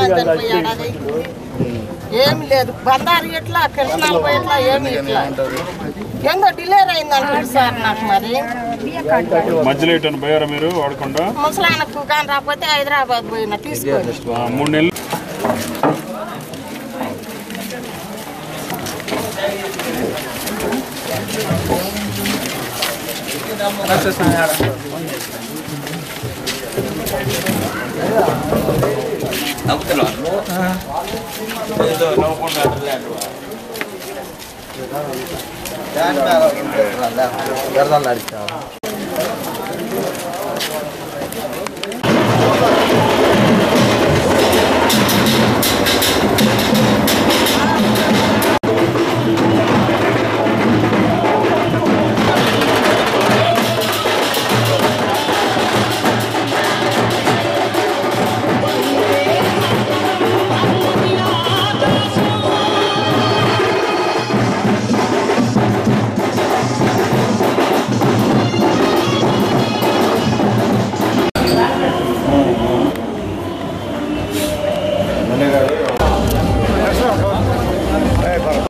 ఆయన చనిపోయాడు అది ఏమి లేదు బందారు ఇట్లా కృష్ణాలు పోయి ఇట్లా ఏమి ఇట్లా ఏందో డిలే అయింది అంటారు సార్ నాకు మరి మధ్యలో ఇటు పోయారా మీరు వాడకుండా ముసలాయనకు కానీ రాకపోతే హైదరాబాద్ పోయిన తీసుకొని ఆ, మూడు నెలలు దాని మీద